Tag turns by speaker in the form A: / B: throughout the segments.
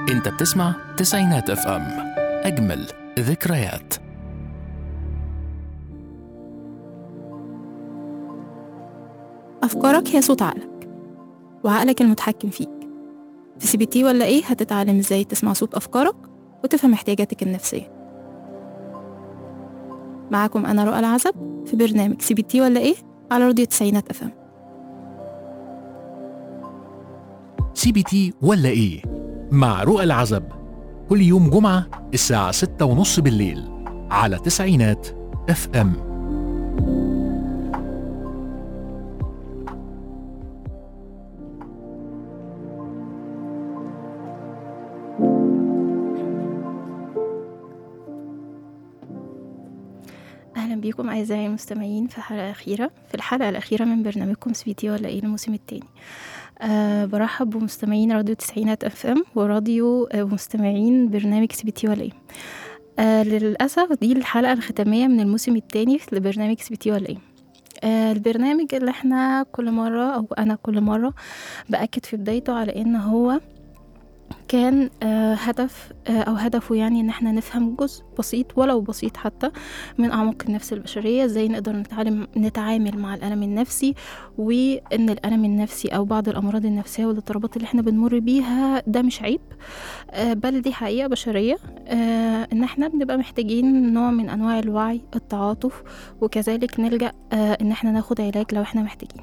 A: انت بتسمع تسعينات اف ام اجمل ذكريات
B: أفكارك هي صوت عقلك وعقلك المتحكم فيك في سي بي تي ولا إيه هتتعلم إزاي تسمع صوت أفكارك وتفهم احتياجاتك النفسية معاكم أنا رؤى العزب في برنامج سي بي تي ولا إيه على راديو تسعينات أفهم
A: سي بي تي ولا ايه مع رؤى العزب كل يوم جمعة الساعة ستة ونص بالليل على تسعينات اف ام
B: أهلا بيكم أعزائي المستمعين في حلقة أخيرة في الحلقة الأخيرة من برنامجكم سي بي تي ولا إيه الموسم التاني أه برحب بمستمعين راديو تسعينات اف ام وراديو آه، مستمعين برنامج سي بي تي ولا إيه أه للأسف دي الحلقة الختامية من الموسم التاني لبرنامج سي بي تي ولا إيه آه، البرنامج اللي احنا كل مرة أو أنا كل مرة بأكد في بدايته على إن هو كان آه، هدف آه، أو هدفه يعني إن احنا نفهم جزء بسيط ولو بسيط حتى من أعماق النفس البشرية ازاي نقدر نتعلم نتعامل مع الألم النفسي وإن الألم النفسي أو بعض الأمراض النفسية والاضطرابات اللي احنا بنمر بيها ده مش عيب آه، بل دي حقيقة بشرية آه، إن احنا بنبقى محتاجين نوع من أنواع الوعي التعاطف وكذلك نلجأ آه، إن احنا ناخد علاج لو احنا محتاجين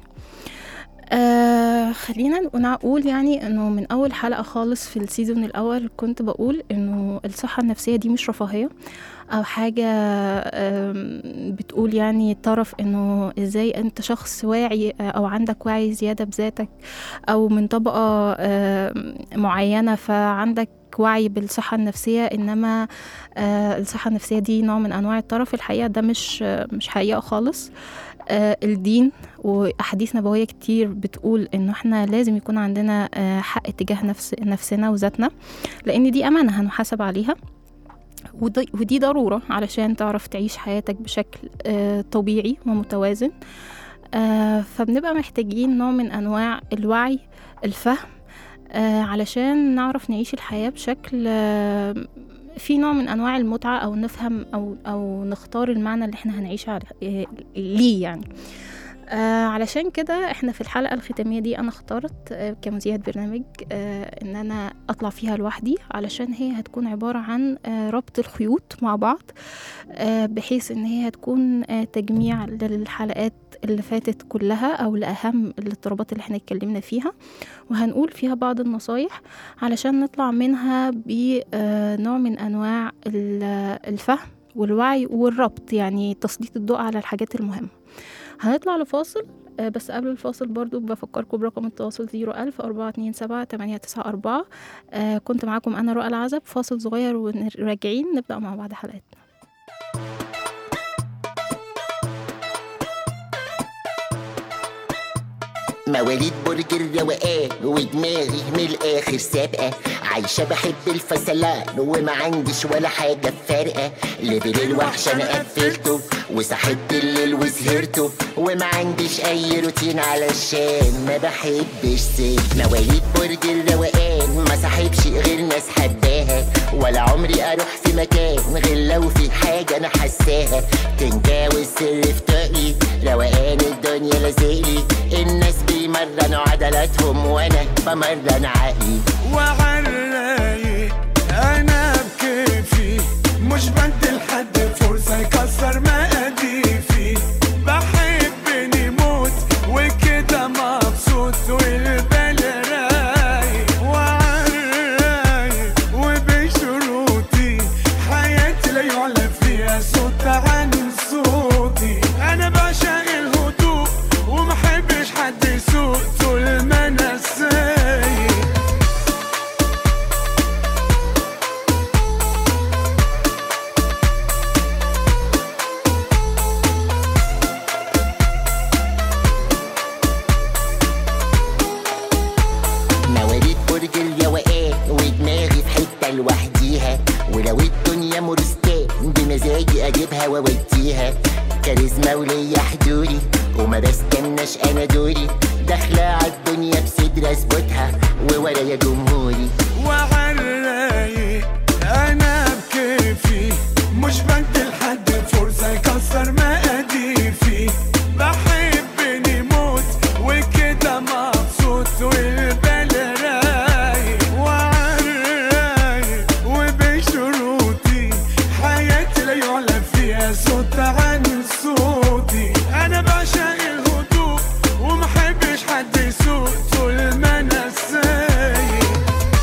B: آه خلينا نقول يعني انه من اول حلقه خالص في السيزون الاول كنت بقول انه الصحه النفسيه دي مش رفاهيه او حاجه آم، بتقول يعني طرف انه ازاي انت شخص واعي آه، او عندك وعي زياده بذاتك او من طبقه آم، معينه فعندك وعي بالصحة النفسية إنما آه الصحة النفسية دي نوع من أنواع الطرف الحقيقة ده مش آه مش حقيقة خالص آه الدين وأحاديث نبوية كتير بتقول إنه إحنا لازم يكون عندنا آه حق تجاه نفس نفسنا وذاتنا لأن دي أمانة هنحاسب عليها ودي, ودي ضرورة علشان تعرف تعيش حياتك بشكل آه طبيعي ومتوازن آه فبنبقى محتاجين نوع من أنواع الوعي الفهم آه علشان نعرف نعيش الحياة بشكل آه في نوع من انواع المتعه او نفهم او او نختار المعنى اللي احنا هنعيش على آه، ليه يعني آه علشان كده احنا في الحلقه الختاميه دي انا اخترت آه كمذيعه برنامج آه ان انا اطلع فيها لوحدي علشان هي هتكون عباره عن آه ربط الخيوط مع بعض آه بحيث ان هي هتكون آه تجميع للحلقات اللي فاتت كلها او لاهم الاضطرابات اللي احنا اتكلمنا فيها وهنقول فيها بعض النصايح علشان نطلع منها بنوع من انواع ال- الفهم والوعي والربط يعني تسليط الضوء على الحاجات المهمه هنطلع لفاصل آه، بس قبل الفاصل برضو بفكركم برقم التواصل 01000 427 894 آه كنت معاكم أنا رؤى العزب فاصل صغير وراجعين نبدأ مع بعض حلقتنا
C: مواليد برج الروقان ودماغي من الاخر سابقه عايشه بحب الفصلان وما عنديش ولا حاجه فارقه ليفل الوحش انا قفلته وصحيت الليل وسهرته وما عنديش اي روتين علشان ما بحبش سيف مواليد برج الروقان ما صاحبش غير ناس حباها ولا عمري اروح في مكان غير لو في حاجه انا حساها تنجاوز سر في طاقي روقان الدنيا لازقلي الناس بيمرنوا عضلاتهم وانا بمرن عقلي
D: وعالرايق انا بكيفي مش بدي لحد فرصة يكسر مقاديفي بحبني موت وكده مبسوط والبال رايق وعالرايق وبشروطي حياتي لا يعلى فيها صوت عن صوتي انا بعشق الهدوء ومحبش حد يسوق طول ما انا سايق
C: مواليد برج الروقان ودماغي في حته لوحديها ولو الدنيا مرستان بمزاجي اجيبها واوديها كاريزما وليا حضوري وما بستناش انا دوري داخله عالدنيا بصدر اثبتها وورايا جمهوري
D: وعرق فوق طول ما انا سايق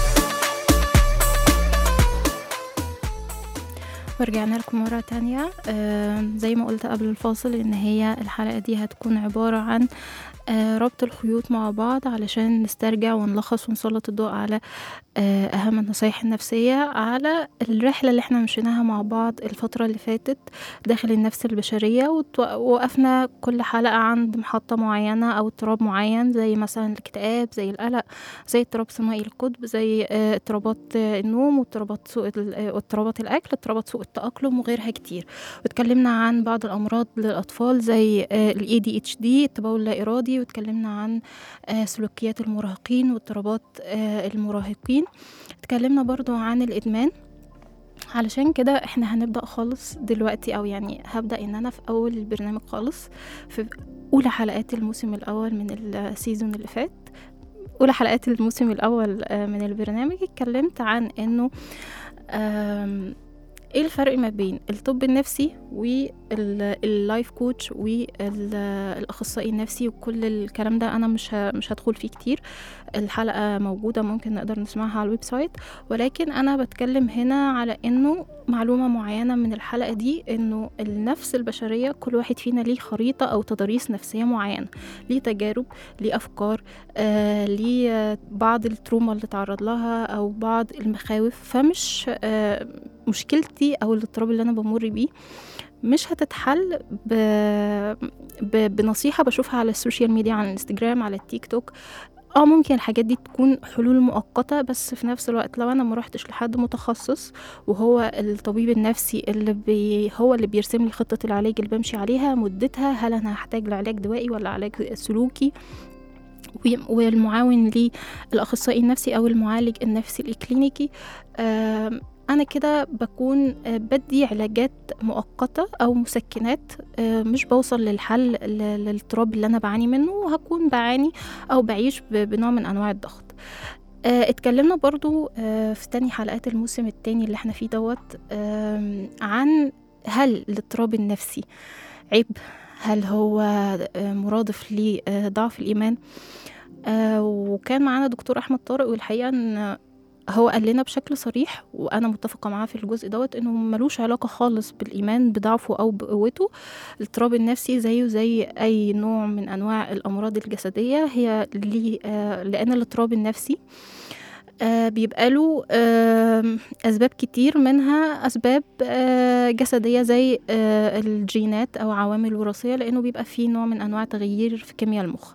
B: ورجعنا لكم مرة تانية آه زي ما قلت قبل الفاصل إن هي الحلقة دي هتكون عبارة عن آه ربط الخيوط مع بعض علشان نسترجع ونلخص ونسلط الضوء على آه أهم النصايح النفسية على الرحلة اللي احنا مشيناها مع بعض الفترة اللي فاتت داخل النفس البشرية وتو- ووقفنا كل حلقة عند محطة معينة أو اضطراب معين زي مثلا الاكتئاب زي القلق زي اضطراب ثنائي القطب زي آه، اضطرابات آه، النوم واضطرابات سوء ال- آه، اضطرابات الاكل اضطرابات سوء التاقلم وغيرها كتير واتكلمنا عن بعض الامراض للاطفال زي الاي دي اتش دي التبول اللا ارادي واتكلمنا عن آه، سلوكيات المراهقين واضطرابات آه، المراهقين اتكلمنا برضو عن الادمان علشان كده احنا هنبدا خالص دلوقتي او يعني هبدا ان انا في اول البرنامج خالص في اولى حلقات الموسم الاول من السيزون اللي فات اولى حلقات الموسم الاول آه، من البرنامج اتكلمت عن انه آم، ايه الفرق ما بين الطب النفسي واللايف كوتش والاخصائي النفسي وكل الكلام ده انا مش ه- مش هدخل فيه كتير الحلقه موجوده ممكن نقدر نسمعها على الويب سايت ولكن انا بتكلم هنا على انه معلومه معينه من الحلقه دي انه النفس البشريه كل واحد فينا ليه خريطه او تضاريس نفسيه معينه ليه تجارب ليه افكار آه ليه آه، بعض التروما اللي تعرض لها او بعض المخاوف فمش آه مشكلتي او الاضطراب اللي انا بمر بيه مش هتتحل ب... ب... بنصيحة بشوفها على السوشيال ميديا على الانستجرام على التيك توك اه ممكن الحاجات دي تكون حلول مؤقتة بس في نفس الوقت لو انا ما روحتش لحد متخصص وهو الطبيب النفسي اللي بي هو اللي بيرسم لي خطة العلاج اللي بمشي عليها مدتها هل انا هحتاج لعلاج دوائي ولا علاج سلوكي وي- والمعاون للأخصائي النفسي أو المعالج النفسي الإكلينيكي آم، أنا كده بكون آه، بدي علاجات مؤقتة أو مسكنات آه، مش بوصل للحل ل- للاضطراب اللي أنا بعاني منه وهكون بعاني أو بعيش ب- بنوع من أنواع الضغط آه، اتكلمنا برضو آه، في تاني حلقات الموسم التاني اللي احنا فيه دوت آم، عن هل الاضطراب النفسي عيب هل هو آه، مرادف لضعف الإيمان آه، وكان معانا دكتور احمد طارق والحقيقه ان هو قال لنا بشكل صريح وانا متفقه معاه في الجزء دوت انه ملوش علاقه خالص بالايمان بضعفه او بقوته الاضطراب النفسي زيه زي اي نوع من انواع الامراض الجسديه هي ليه آه، لان الاضطراب النفسي آه، بيبقى له آم، أسباب كتير منها أسباب آه، جسدية زي آه، الجينات أو عوامل وراثية لأنه بيبقى فيه نوع من أنواع تغيير في كيمياء المخ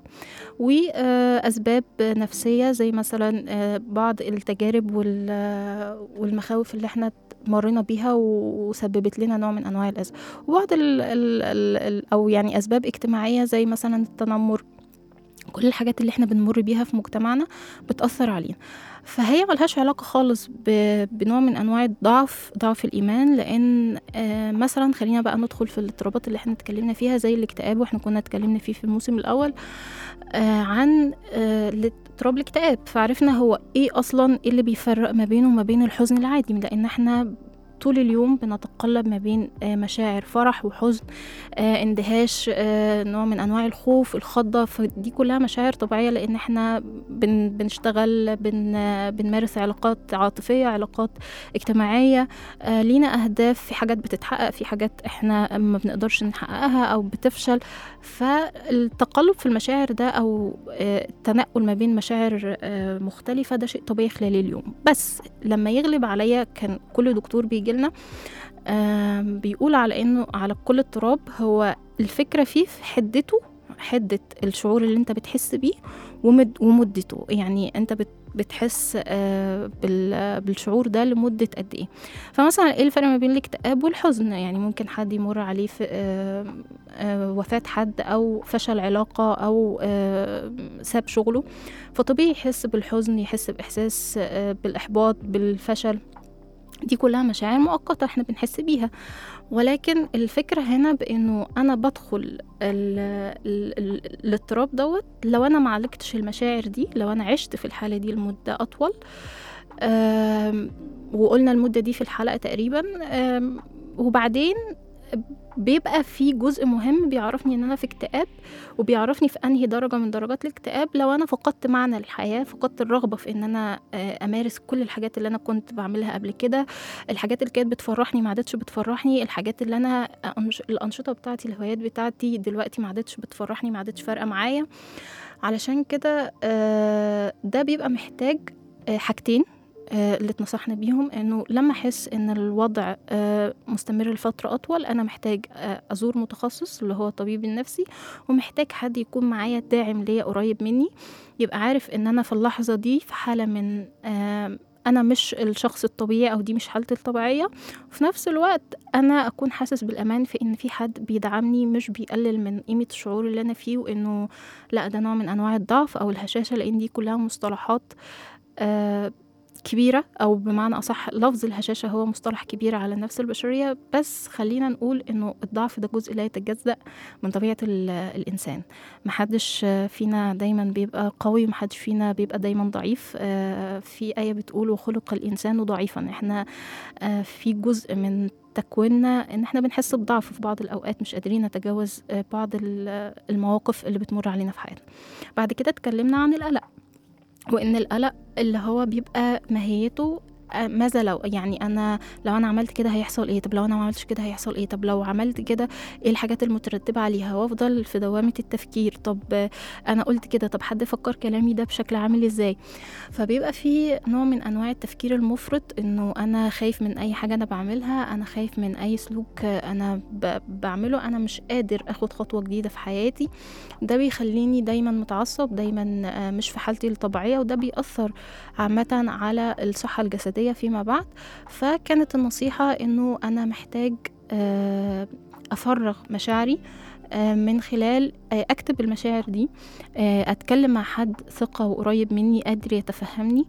B: وأسباب نفسية زي مثلا آه، بعض التجارب وال- والمخاوف اللي احنا مرينا بيها وسببت لنا نوع من أنواع الأذى وبعض ال ال ال ال أو يعني أسباب اجتماعية زي مثلا التنمر كل الحاجات اللي احنا بنمر بيها في مجتمعنا بتأثر علينا فهي ملهاش علاقة خالص ب- بنوع من أنواع الضعف ضعف الإيمان لأن آه، مثلا خلينا بقى ندخل في الاضطرابات اللي احنا اتكلمنا فيها زي الاكتئاب واحنا كنا اتكلمنا فيه في الموسم الأول آه، عن آه، اضطراب الاكتئاب فعرفنا هو ايه أصلا إيه اللي بيفرق ما بينه وما بين الحزن العادي لأن احنا طول اليوم بنتقلب ما بين آه، مشاعر فرح وحزن آه، اندهاش آه، نوع من انواع الخوف الخضه فدي كلها مشاعر طبيعيه لان احنا بن بنشتغل بن آه، بنمارس علاقات عاطفيه علاقات اجتماعيه آه، لينا اهداف في حاجات بتتحقق في حاجات احنا ما بنقدرش نحققها او بتفشل فالتقلب في المشاعر ده او آه، التنقل ما بين مشاعر آه، مختلفه ده شيء طبيعي خلال اليوم بس لما يغلب عليا كان كل دكتور بيجي لنا آم، بيقول على انه على كل اضطراب هو الفكره فيه في حدته حده الشعور اللي انت بتحس بيه ومد ومدته يعني انت بت بتحس آه، بال- بالشعور ده لمدة قد ايه فمثلا ايه الفرق ما بين الاكتئاب والحزن يعني ممكن حد يمر عليه في آه، آه، وفاة حد او فشل علاقة او آه، ساب شغله فطبيعي يحس بالحزن يحس باحساس آه، بالاحباط بالفشل دي كلها مشاعر مؤقتة احنا بنحس بيها ولكن الفكرة هنا بانه انا بدخل ال- ال- ال- الاضطراب دوت لو انا معالجتش المشاعر دي لو انا عشت في الحالة دي لمدة اطول آم، وقلنا المدة دي في الحلقة تقريبا آم، وبعدين بيبقى في جزء مهم بيعرفني ان انا في اكتئاب وبيعرفني في انهي درجه من درجات الاكتئاب لو انا فقدت معنى الحياه فقدت الرغبه في ان انا آه، امارس كل الحاجات اللي انا كنت بعملها قبل كده الحاجات اللي كانت بتفرحني ما عادتش بتفرحني الحاجات اللي انا أنش... الانشطه بتاعتي الهوايات بتاعتي دلوقتي ما عادتش بتفرحني ما عادتش فارقه معايا علشان كده آه، ده بيبقى محتاج آه، حاجتين آه، اللي اتنصحنا بيهم انه لما احس ان الوضع آه، مستمر لفتره اطول انا محتاج آه، ازور متخصص اللي هو الطبيب النفسي ومحتاج حد يكون معايا داعم ليا قريب مني يبقى عارف ان انا في اللحظه دي في حاله من آه، انا مش الشخص الطبيعي او دي مش حالتي الطبيعيه وفي نفس الوقت انا اكون حاسس بالامان في ان في حد بيدعمني مش بيقلل من قيمه الشعور اللي انا فيه وانه لا ده نوع من انواع الضعف او الهشاشه لان دي كلها مصطلحات آه كبيرة أو بمعنى أصح لفظ الهشاشة هو مصطلح كبير على النفس البشرية بس خلينا نقول إنه الضعف ده جزء لا يتجزأ من طبيعة ال- الإنسان محدش آه، فينا دايما بيبقى قوي ومحدش فينا بيبقى دايما ضعيف آه، في آية بتقول وخلق الإنسان ضعيفا إحنا آه، في جزء من تكويننا ان احنا بنحس بضعف في بعض الاوقات مش قادرين نتجاوز آه، بعض ال- المواقف اللي بتمر علينا في حياتنا بعد كده اتكلمنا عن القلق وان القلق اللي هو بيبقى ماهيته آه، ماذا لو يعني انا لو انا عملت كده هيحصل ايه طب لو انا ما عملتش كده هيحصل ايه طب لو عملت كده ايه الحاجات المترتبه عليها وافضل في دوامه التفكير طب آه، انا قلت كده طب حد فكر كلامي ده بشكل عامل ازاي فبيبقى في نوع من انواع التفكير المفرط انه انا خايف من اي حاجه انا بعملها انا خايف من اي سلوك آه، انا ب- بعمله انا مش قادر اخد خطوه جديده في حياتي ده بيخليني دايما متعصب دايما آه، مش في حالتي الطبيعيه وده بيأثر عامه على الصحه الجسديه فيما بعد فكانت النصيحه انه انا محتاج آه، افرغ مشاعري آه، من خلال آه، اكتب المشاعر دي آه، اتكلم مع حد ثقه وقريب مني قادر يتفهمني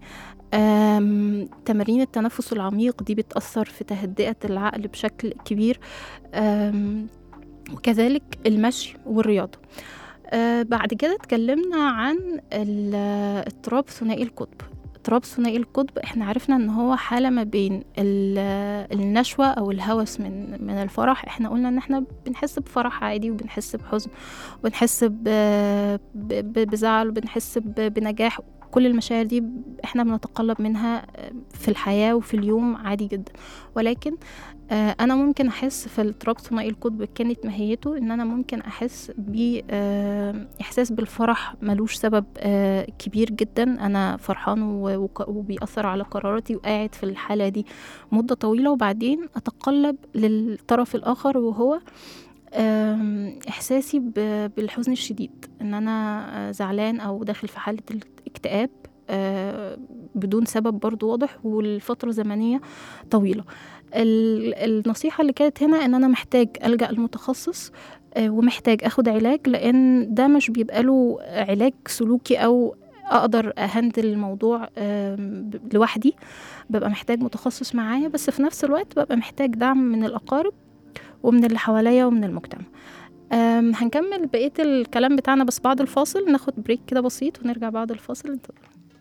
B: آم، تمارين التنفس العميق دي بتأثر في تهدئة العقل بشكل كبير آم، وكذلك المشي والرياضة آه بعد كده اتكلمنا عن ال- اضطراب ثنائي القطب اضطراب ثنائي القطب احنا عرفنا ان هو حالة ما بين ال- النشوة او الهوس من من الفرح احنا قلنا ان احنا بنحس بفرح عادي وبنحس بحزن وبنحس ب- ب- ب- بزعل وبنحس ب- بنجاح كل المشاعر دي احنا بنتقلب منها في الحياة وفي اليوم عادي جدا ولكن آه، انا ممكن احس في الاضطراب ثنائي القطب كانت ماهيته ان انا ممكن احس باحساس بالفرح ملوش سبب آه، كبير جدا انا فرحان و- وك- وبيأثر على قراراتي وقاعد في الحالة دي مدة طويلة وبعدين اتقلب للطرف الاخر وهو آم، احساسي ب- بالحزن الشديد ان انا آه، زعلان او داخل في حالة الاكتئاب آه، بدون سبب برضو واضح والفترة زمنية طويلة ال- النصيحة اللي كانت هنا ان انا محتاج الجأ لمتخصص آه، ومحتاج اخد علاج لان ده مش بيبقى له علاج سلوكي او اقدر اهندل الموضوع آم، ب- لوحدي ببقى محتاج متخصص معايا بس في نفس الوقت ببقى محتاج دعم من الاقارب ومن اللي حواليا ومن المجتمع أم هنكمل بقية الكلام بتاعنا بس بعد الفاصل ناخد بريك كده بسيط ونرجع بعد الفاصل انتظر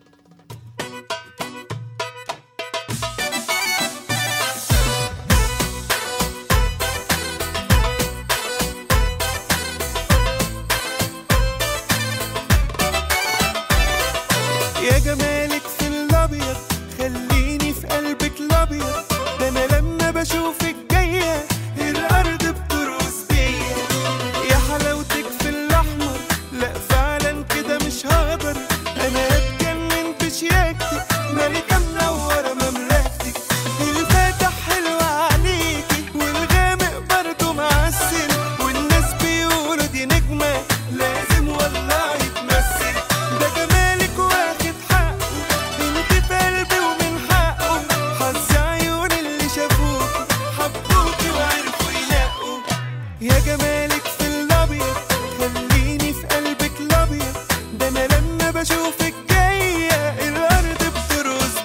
D: يا جمالك في الابيض خليني في قلبك الابيض ده انا لما بشوفك جايه الارض بترقص بيا يا حلاوتك في الاحمر لا فعلا كده مش هقدر انا اتجنن بشياكتك ملكه منوره مملكتك الفاتح حلو عليكي والغامق برضه معسل والناس بيقولوا دي نجمه لازم والله تمثل ده جمالك واخد حقه انت في قلبي ومن حقه حظ عيون اللي شافوك حبوكي وعرفوا ينقوا يا جمالك في الابيض خليني في قلبك الابيض ده انا لما بشوفك جايه الارض بترقص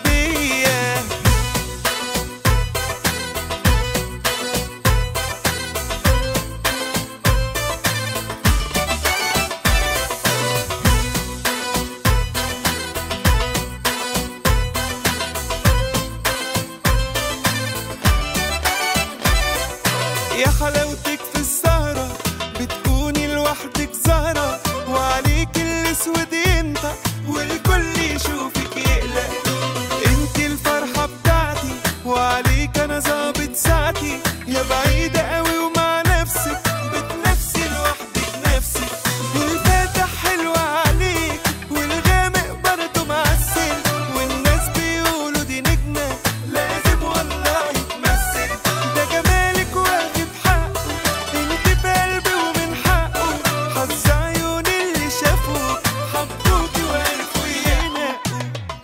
D: يشوفك يقلق انت الفرحة بتاعتي وعليك انا ظابط ساعتي يا بعيدة قوي ومع نفسك بتنفسي لوحدك نفسك والفاتح حلو عليك والغامق برضه معسل والناس بيقولوا دي نجمة لازم والله تمثل ده جمالك واخد حقه انت في قلبي ومن حقه حظ عيون اللي شافوك حبوكي وعرفوا ينقوا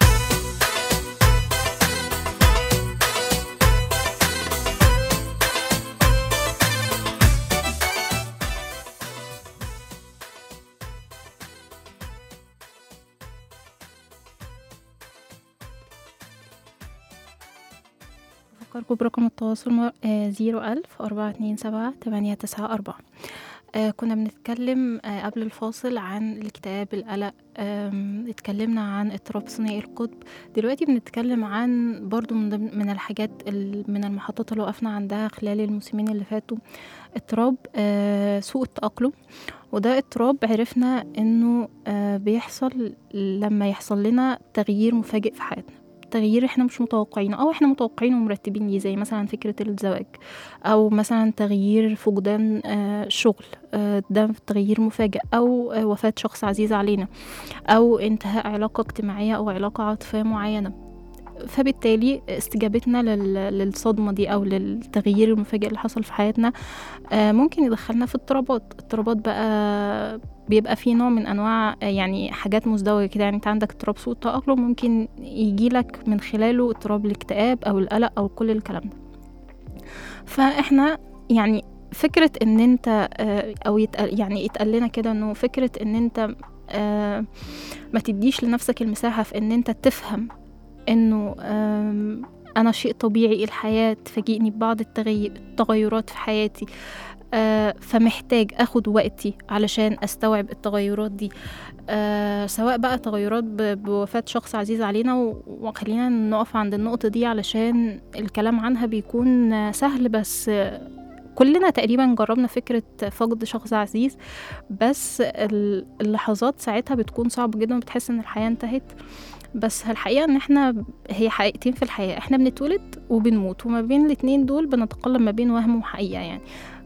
B: أفكركم برقم التواصل زيرو ألف أربعة اتنين سبعة تمانية تسعة أربعة آه، كنا بنتكلم آه، قبل الفاصل عن الاكتئاب القلق آم، اتكلمنا عن اضطراب ثنائي القطب دلوقتي بنتكلم عن برضو من, ضمن- من الحاجات ال- من المحطات اللي وقفنا عندها خلال الموسمين اللي فاتوا اضطراب آه، سوء التأقلم وده اضطراب عرفنا انه آه، بيحصل لما يحصل لنا تغيير مفاجئ في حياتنا تغيير احنا مش متوقعينه او احنا متوقعينه ومرتبين ليه زي مثلا فكرة الزواج او مثلا تغيير فقدان آه، شغل آه، ده تغيير مفاجئ او آه، وفاة شخص عزيز علينا او انتهاء علاقة اجتماعية او علاقة عاطفية معينة فبالتالي استجابتنا لل- للصدمة دي أو للتغيير المفاجئ اللي حصل في حياتنا آه، ممكن يدخلنا في اضطرابات اضطرابات بقى بيبقى في نوع من انواع آه، يعني حاجات مزدوجه كده يعني انت عندك اضطراب سوء التاقلم ممكن يجيلك من خلاله اضطراب الاكتئاب او القلق او كل الكلام ده فاحنا يعني فكره ان انت آه، او يتقال يعني يتقال لنا كده انه فكره ان انت آه، ما تديش لنفسك المساحه في ان انت تفهم انه آم، انا شيء طبيعي الحياه تفاجئني ببعض التغي- التغيرات في حياتي آه، فمحتاج اخد وقتي علشان استوعب التغيرات دي آه، سواء بقى تغيرات ب- بوفاة شخص عزيز علينا و- وخلينا نقف عند النقطة دي علشان الكلام عنها بيكون آه، سهل بس آه، كلنا تقريبا جربنا فكرة فقد شخص عزيز بس ال- اللحظات ساعتها بتكون صعبة جدا وبتحس ان الحياة انتهت بس الحقيقة ان احنا هي حقيقتين في الحياة احنا بنتولد وبنموت وما بين الاتنين دول بنتقلب ما بين وهم وحقيقة يعني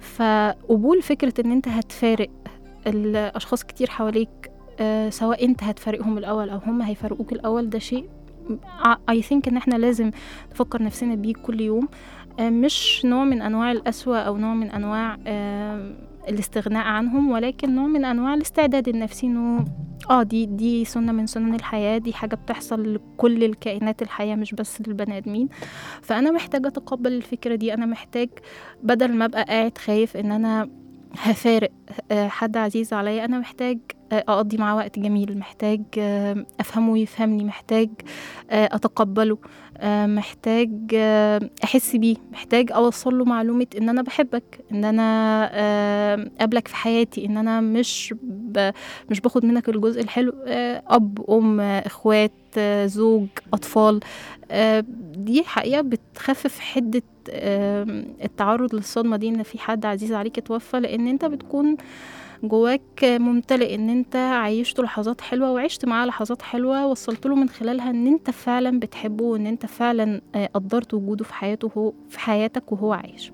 B: فقبول فكرة ان انت هتفارق الاشخاص كتير حواليك آه، سواء انت هتفارقهم الاول او هم هيفارقوك الاول ده شيء اي ثينك ان احنا لازم نفكر نفسنا بيه كل يوم آه، مش نوع من انواع القسوة او نوع من انواع آه، الاستغناء عنهم ولكن نوع من انواع الاستعداد النفسي انه اه دي دي سنة من سنن الحياة دي حاجة بتحصل لكل الكائنات الحية مش بس للبني آدمين فأنا محتاجة أتقبل الفكرة دي أنا محتاج بدل ما أبقى قاعد خايف إن أنا هفارق آه، حد عزيز عليا أنا محتاج آه، أقضي معاه وقت جميل محتاج آه، أفهمه ويفهمني محتاج آه، أتقبله آه، محتاج آه، أحس بيه محتاج أوصل له معلومة إن أنا بحبك إن أنا آه، قابلك في حياتي إن أنا مش ب... مش باخد منك الجزء الحلو آه، أب أم آه، إخوات آه، زوج أطفال آه، دي حقيقة بتخفف حدة آه، التعرض للصدمة دي إن في حد عزيز عليك اتوفى لأن أنت بتكون جواك ممتلئ ان انت عايشت لحظات حلوه وعشت معاه لحظات حلوه وصلت له من خلالها ان انت فعلا بتحبه وان انت فعلا آه، قدرت وجوده في حياته هو في حياتك وهو عايش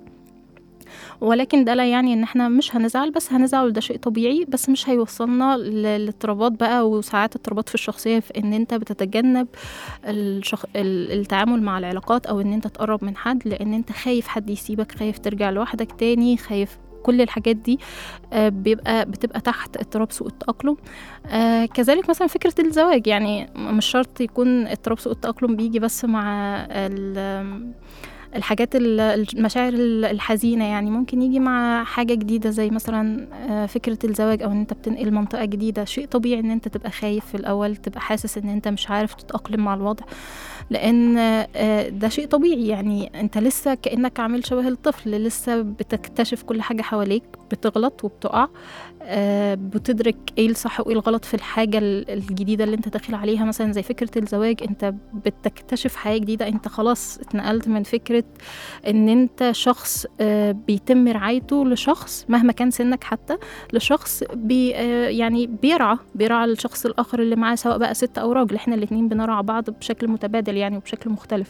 B: ولكن ده لا يعني ان احنا مش هنزعل بس هنزعل وده شيء طبيعي بس مش هيوصلنا ل- لاضطرابات بقى وساعات اضطرابات في الشخصيه في ان انت بتتجنب الشخ... ال- التعامل مع العلاقات او ان انت تقرب من حد لان انت خايف حد يسيبك خايف ترجع لوحدك تاني خايف كل الحاجات دي آه، بيبقى بتبقى تحت اضطراب سوء التأقلم آه، كذلك مثلا فكرة الزواج يعني مش شرط يكون اضطراب سوء التأقلم بيجي بس مع ال- الحاجات ال- المشاعر ال- الحزينة يعني ممكن يجي مع حاجة جديدة زي مثلا آه، فكرة الزواج أو إن أنت بتنقل منطقة جديدة شيء طبيعي إن أنت تبقى خايف في الأول تبقى حاسس إن أنت مش عارف تتأقلم مع الوضع لأن آه، ده شيء طبيعي يعني أنت لسه كأنك عامل شبه الطفل لسه بتكتشف كل حاجة حواليك بتغلط وبتقع آه، بتدرك ايه الصح وايه الغلط في الحاجة ال- الجديدة اللي انت داخل عليها مثلا زي فكرة الزواج انت بتكتشف حياة جديدة انت خلاص اتنقلت من فكرة ان انت شخص آه، بيتم رعايته لشخص مهما كان سنك حتى لشخص بي آه، يعني بيرعى بيرعى الشخص الاخر اللي معاه سواء بقى ست او راجل احنا الاتنين بنرعى بعض بشكل متبادل يعني وبشكل مختلف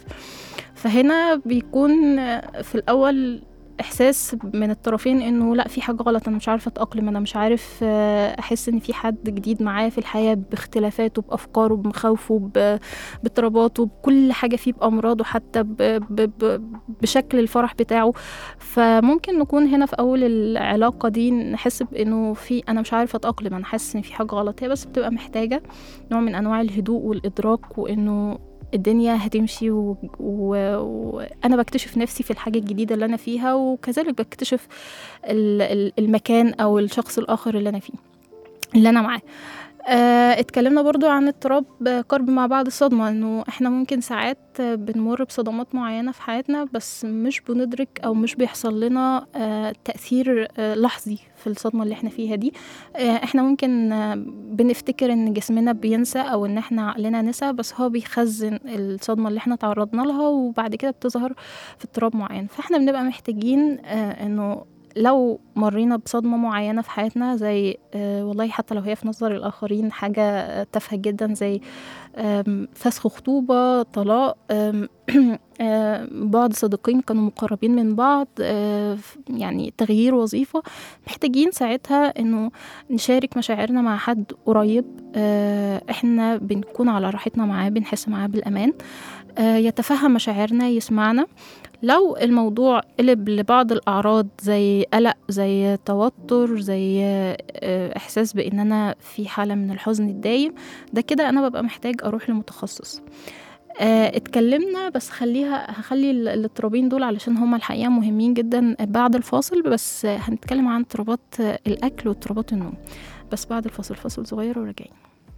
B: فهنا بيكون آه، في الاول احساس من الطرفين انه لا في حاجه غلط انا مش عارفه اتاقلم انا مش عارف آه، احس ان في حد جديد معايا في الحياه باختلافاته بافكاره بمخاوفه ب- باضطراباته بكل حاجه فيه بامراضه حتى ب- ب- ب- بشكل الفرح بتاعه فممكن نكون هنا في اول العلاقه دي نحس بانه في انا مش عارفه اتاقلم انا حاسس ان في حاجه غلط هي بس بتبقى محتاجه نوع من انواع الهدوء والادراك وانه الدنيا هتمشي و- و- وانا بكتشف نفسي في الحاجه الجديده اللي انا فيها وكذلك بكتشف ال- ال- المكان او الشخص الاخر اللي انا فيه اللي انا معاه آه، اتكلمنا برضو عن اضطراب قرب مع بعض الصدمة انه احنا ممكن ساعات بنمر بصدمات معينة في حياتنا بس مش بندرك او مش بيحصل لنا آه، تأثير آه، لحظي في الصدمة اللي احنا فيها دي آه، احنا ممكن آه، بنفتكر ان جسمنا بينسى او ان احنا عقلنا نسى بس هو بيخزن الصدمة اللي احنا تعرضنا لها وبعد كده بتظهر في اضطراب معين فاحنا بنبقى محتاجين آه، انه لو مرينا بصدمة معينة في حياتنا زي آه والله حتى لو هي في نظر الآخرين حاجة آه، تافهة جدا زي آم، فسخ خطوبة طلاق آم، آه، بعض صديقين كانوا مقربين من بعض آه، ف- يعني تغيير وظيفة محتاجين ساعتها انه نشارك مشاعرنا مع حد قريب آه، احنا بنكون على راحتنا معاه بنحس معاه بالأمان آه، يتفهم مشاعرنا يسمعنا لو الموضوع قلب لبعض الأعراض زي قلق زي توتر زي آه، إحساس بإن أنا في حالة من الحزن الدايم ده كده أنا ببقى محتاج أروح لمتخصص آه، اتكلمنا بس خليها هخلي ال- الاضطرابين دول علشان هما الحقيقة مهمين جدا بعد الفاصل بس آه، هنتكلم عن اضطرابات آه، الأكل واضطرابات النوم بس بعد الفاصل فاصل صغير وراجعين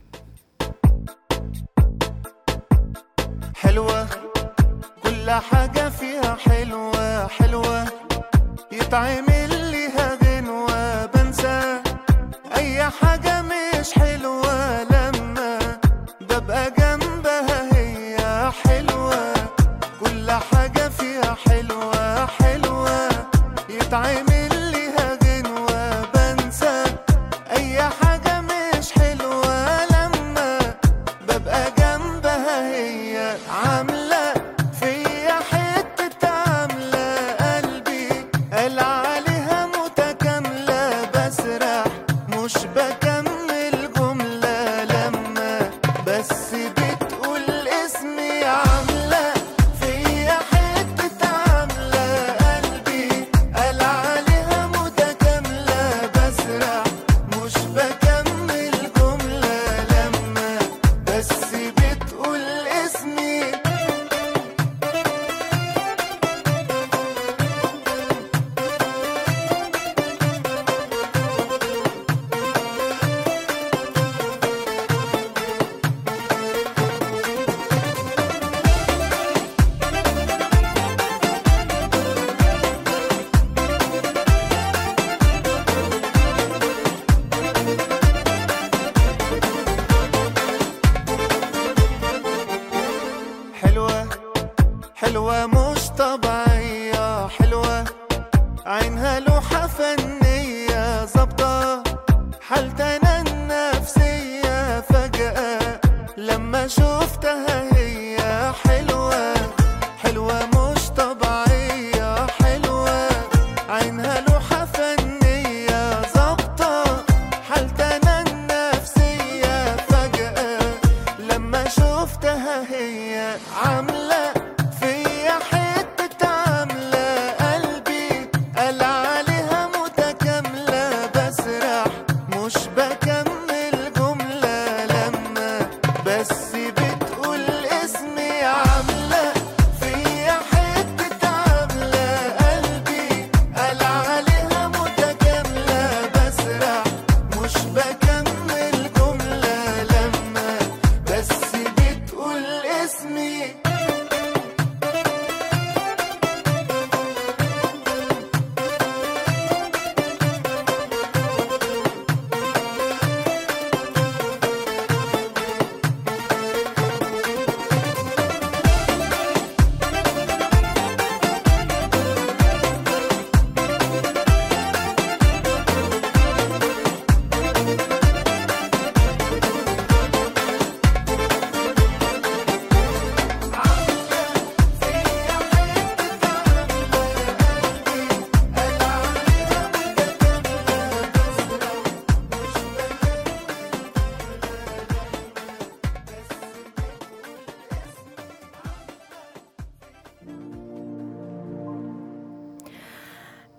D: حلوة كل حاجة فيها حلوة حلوة يتعمل ليها غنوة بنسى أي حاجة مش حلوة لما ببقى جنبها هي حلوة كل حاجة فيها حلوة حلوة يتعمل ليها غنوة بنسى أي حاجة مش حلوة لما ببقى جنبها هي عاملة فيا حتة عاملة قلبي قال عليها متكاملة بسرح مش بكمل جملة لما بس بتقول اسمي عاملة فيا حتة عاملة قلبي قال عليها متكاملة بسرح مش بكمل جملة لما بس بتقول اسمي حلوة حلوة مش طبيعية حلوة عينها لوحة فنية ظابطة حالتنا النفسية فجأة لما شفتها هي حلوة حلوة مش طبيعية حلوة عينها لوحة فنية ظابطة حالتنا النفسية فجأة لما شفتها هي عاملة فيا حتة عاملة قلبي قال عليها متكاملة بسرح مش بكمل جملة لما بس بتقول اسمي عاملة فيا حتة عاملة قلبي قال عليها متكاملة بسرح مش بكمل جملة لما بس بتقول اسمي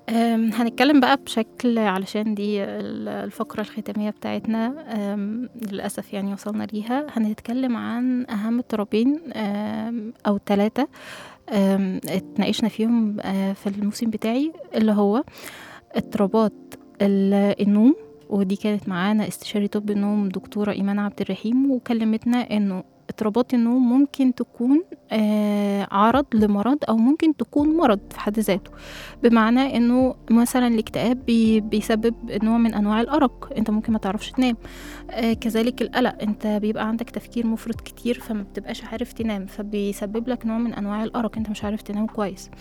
B: أم، هنتكلم بقى بشكل علشان دي ال- الفقرة الختامية بتاعتنا أم، للأسف يعني وصلنا ليها هنتكلم عن أهم اضطرابين أم، أو ثلاثة اتناقشنا فيهم آه، في الموسم بتاعي اللي هو اضطرابات ال- النوم ودي كانت معانا استشاري طب النوم دكتورة إيمان عبد الرحيم وكلمتنا إنه اضطرابات النوم ممكن تكون آه، عرض لمرض أو ممكن تكون مرض في حد ذاته بمعنى إنه مثلا الاكتئاب بي- بيسبب نوع من أنواع الأرق أنت ممكن ما تعرفش تنام آه، كذلك القلق أنت بيبقى عندك تفكير مفرط كتير فما بتبقاش عارف تنام فبيسبب لك نوع من أنواع الأرق أنت مش عارف تنام كويس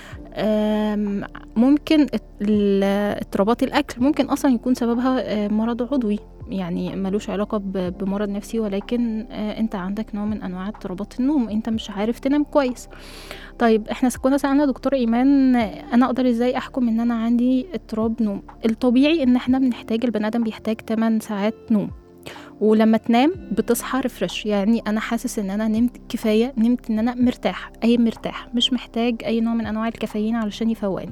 B: آم، ممكن ات- ال- اضطرابات الأكل ممكن أصلا يكون سببها آه، مرض عضوي يعني ملوش علاقة ب- بمرض نفسي ولكن آه، انت عندك نوع من انواع اضطرابات النوم انت مش عارف تنام كويس طيب احنا كنا سألنا دكتور ايمان آه، انا اقدر ازاي احكم ان انا عندي اضطراب نوم الطبيعي ان احنا بنحتاج البني ادم بيحتاج 8 ساعات نوم ولما تنام بتصحى ريفرش يعني انا حاسس ان انا نمت كفايه نمت ان انا مرتاح اي مرتاح مش محتاج اي نوع من انواع الكافيين علشان يفوقني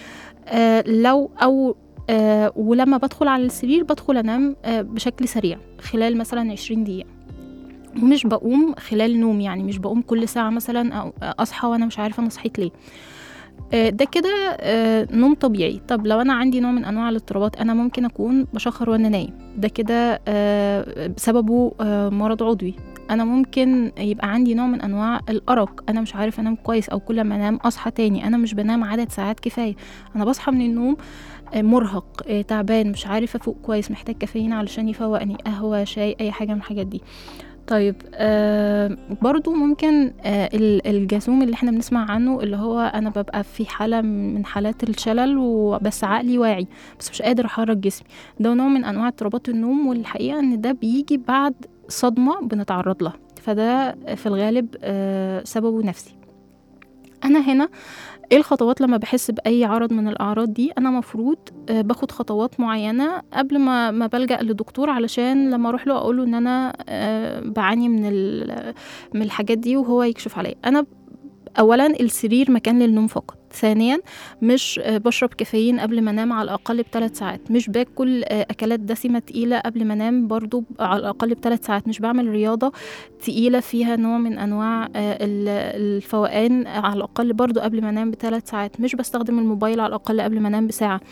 B: آه لو او آه ولما بدخل على السرير بدخل انام آه بشكل سريع خلال مثلا 20 دقيقه ومش بقوم خلال نوم يعني مش بقوم كل ساعه مثلا او اصحى وانا مش عارفه انا صحيت ليه آه، ده كده آه، نوم طبيعي طب لو انا عندي نوع من انواع الاضطرابات انا ممكن اكون بشخر وانا نايم ده كده آه، بسببه آه، مرض عضوي انا ممكن يبقى عندي نوع من انواع الارق انا مش عارف انام كويس او كل ما انام اصحى تاني انا مش بنام عدد ساعات كفايه انا بصحى من النوم آه، مرهق آه، تعبان مش عارف افوق كويس محتاج كافيين علشان يفوقني قهوه شاي اي حاجه من الحاجات دي طيب آه برضو ممكن آه ال- الجاثوم اللي احنا بنسمع عنه اللي هو انا ببقى في حالة من حالات الشلل وبس عقلي واعي بس مش قادر احرك جسمي ده نوع من انواع اضطرابات النوم والحقيقة ان ده بيجي بعد صدمة بنتعرض لها فده في الغالب آه سببه نفسي انا هنا ايه الخطوات لما بحس باي عرض من الاعراض دي انا مفروض آه، باخد خطوات معينه قبل ما ما بلجا لدكتور علشان لما اروح له اقول له ان انا آه، بعاني من ال- من الحاجات دي وهو يكشف عليا انا اولا السرير مكان للنوم فقط ثانيا مش آه، بشرب كافيين قبل ما انام على الاقل بثلاث ساعات مش باكل آه، اكلات دسمه تقيله قبل ما انام برضو على الاقل بثلاث ساعات مش بعمل رياضه تقيله فيها نوع من انواع آه، ال- الفوقان على الاقل برضو قبل ما انام بثلاث ساعات مش بستخدم الموبايل على الاقل قبل ما انام بساعه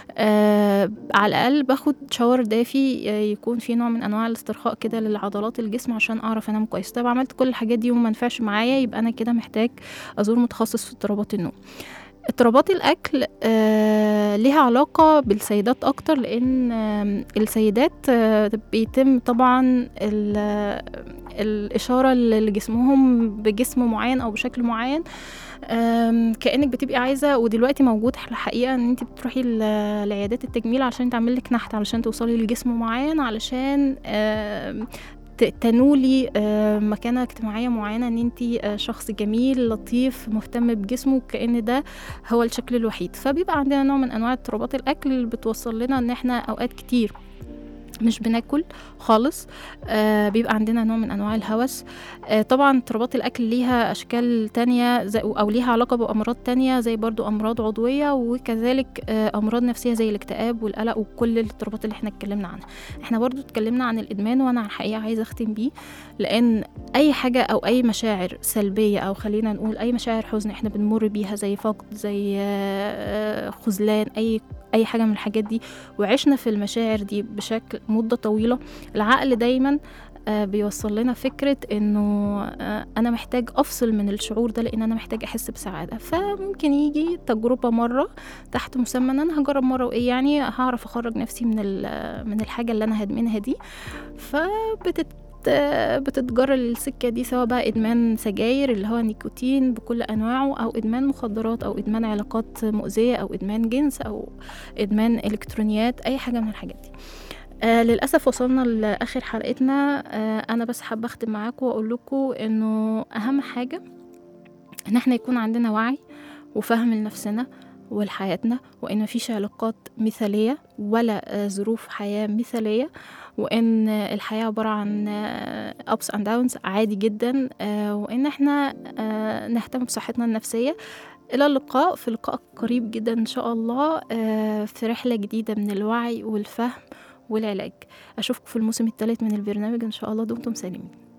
B: آه على الاقل باخد شاور دافي آه، يكون فيه نوع من انواع الاسترخاء كده للعضلات الجسم عشان اعرف انام كويس طب عملت كل الحاجات دي وما نفعش معايا يبقى انا كده محتاج ازور متخصص في اضطرابات النوم اضطرابات الاكل آه ليها علاقه بالسيدات اكتر لان آه السيدات آه بيتم طبعا ال- الاشاره لجسمهم بجسم معين او بشكل معين أم، كانك بتبقي عايزه ودلوقتي موجود الحقيقه ان انت بتروحي ل- لعيادات التجميل عشان تعمل لك نحت علشان توصلي لجسم معين علشان أم، ت- تنولي آم، مكانة اجتماعية معينة ان انت شخص جميل لطيف مهتم بجسمه كأن ده هو الشكل الوحيد فبيبقى عندنا نوع من انواع اضطرابات الاكل اللي بتوصل لنا ان احنا اوقات كتير مش بناكل خالص آه بيبقى عندنا نوع من انواع الهوس آه طبعا اضطرابات الاكل ليها اشكال تانية زي او ليها علاقه بامراض تانية زي برضو امراض عضويه وكذلك آه امراض نفسيه زي الاكتئاب والقلق وكل الاضطرابات اللي احنا اتكلمنا عنها احنا برضو اتكلمنا عن الادمان وانا الحقيقه عايزه اختم بيه لان اي حاجه او اي مشاعر سلبيه او خلينا نقول اي مشاعر حزن احنا بنمر بيها زي فقد زي آه، آه، خذلان اي اي حاجه من الحاجات دي وعشنا في المشاعر دي بشكل مده طويله العقل دايما آه، بيوصل لنا فكرة انه آه، انا محتاج افصل من الشعور ده لان انا محتاج احس بسعادة فممكن يجي تجربة مرة تحت مسمى ان انا هجرب مرة وايه يعني هعرف اخرج نفسي من ال- من الحاجة اللي انا هدمنها دي فبتت بتتجرى السكة دي سواء بقى إدمان سجاير اللي هو نيكوتين بكل أنواعه أو إدمان مخدرات أو إدمان علاقات مؤذية أو إدمان جنس أو إدمان إلكترونيات أي حاجة من الحاجات دي آه للأسف وصلنا لآخر حلقتنا آه أنا بس حابة أختم معاكم وأقول لكم إنه أهم حاجة إن إحنا يكون عندنا وعي وفهم لنفسنا ولحياتنا وإن مفيش علاقات مثالية ولا آه ظروف حياة مثالية وان الحياه عباره عن ups and downs عادي جدا آه، وان احنا آه، نهتم بصحتنا النفسيه الى اللقاء في لقاء قريب جدا ان شاء الله آه، في رحله جديده من الوعي والفهم والعلاج اشوفكم في الموسم الثالث من البرنامج ان شاء الله دمتم سالمين